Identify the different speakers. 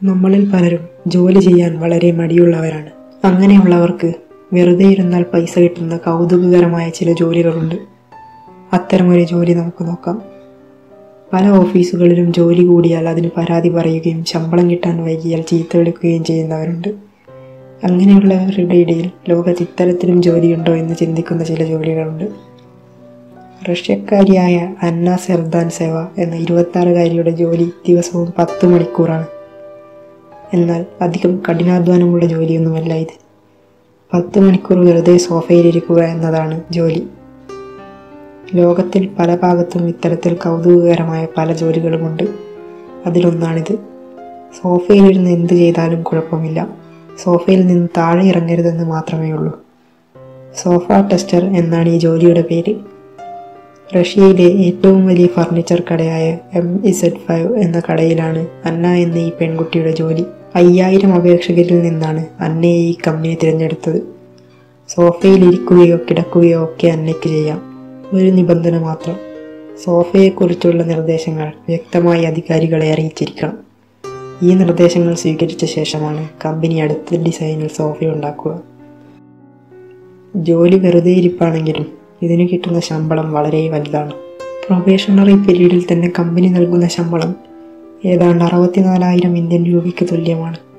Speaker 1: നമ്മളിൽ പലരും ജോലി ചെയ്യാൻ വളരെ മടിയുള്ളവരാണ് അങ്ങനെയുള്ളവർക്ക് വെറുതെ ഇരുന്നാൽ പൈസ കിട്ടുന്ന കൗതുകകരമായ ചില ജോലികളുണ്ട് അത്തരമൊരു ജോലി നമുക്ക് നോക്കാം പല ഓഫീസുകളിലും ജോലി കൂടിയാൽ അതിന് പരാതി പറയുകയും ശമ്പളം കിട്ടാൻ വൈകിയാൽ ചീത്ത വിളിക്കുകയും ചെയ്യുന്നവരുണ്ട് അങ്ങനെയുള്ളവരുടെ ഇടയിൽ ലോകത്ത് ഇത്തരത്തിലും ജോലിയുണ്ടോ എന്ന് ചിന്തിക്കുന്ന ചില ജോലികളുണ്ട് റഷ്യക്കാരിയായ അന്ന സെർദാൻ സേവ എന്ന ഇരുപത്താറുകാരിയുടെ ജോലി ദിവസവും പത്ത് മണിക്കൂറാണ് എന്നാൽ അധികം കഠിനാധ്വാനമുള്ള ജോലിയൊന്നുമല്ല ഇത് പത്ത് മണിക്കൂർ വെറുതെ സോഫയിലിരിക്കുക എന്നതാണ് ജോലി ലോകത്തിൽ പല ഭാഗത്തും ഇത്തരത്തിൽ കൗതുകകരമായ പല ജോലികളുമുണ്ട് അതിലൊന്നാണിത് സോഫയിലിരുന്ന് എന്ത് ചെയ്താലും കുഴപ്പമില്ല സോഫയിൽ നിന്ന് താഴെ ഇറങ്ങരുതെന്ന് മാത്രമേ ഉള്ളൂ സോഫ ടെസ്റ്റർ എന്നാണ് ഈ ജോലിയുടെ പേര് റഷ്യയിലെ ഏറ്റവും വലിയ ഫർണിച്ചർ കടയായ എം ഇസഡ് ഫൈവ് എന്ന കടയിലാണ് അന്ന എന്ന ഈ പെൺകുട്ടിയുടെ ജോലി അയ്യായിരം അപേക്ഷകരിൽ നിന്നാണ് അന്നയെ ഈ കമ്പനി തിരഞ്ഞെടുത്തത് സോഫയിൽ ഇരിക്കുകയോ കിടക്കുകയോ ഒക്കെ അന്നയ്ക്ക് ചെയ്യാം ഒരു നിബന്ധന മാത്രം സോഫയെക്കുറിച്ചുള്ള നിർദ്ദേശങ്ങൾ വ്യക്തമായി അധികാരികളെ അറിയിച്ചിരിക്കണം ഈ നിർദ്ദേശങ്ങൾ സ്വീകരിച്ച ശേഷമാണ് കമ്പനി അടുത്ത ഡിസൈനിൽ സോഫ ഉണ്ടാക്കുക ജോലി വെറുതെ ഇരിപ്പാണെങ്കിലും ഇതിന് കിട്ടുന്ന ശമ്പളം വളരെ വലുതാണ് പ്രൊബേഷണറി പീരീഡിൽ തന്നെ കമ്പനി നൽകുന്ന ശമ്പളം ഏതാണ്ട് അറുപത്തിനാലായിരം ഇന്ത്യൻ രൂപയ്ക്ക് തുല്യമാണ്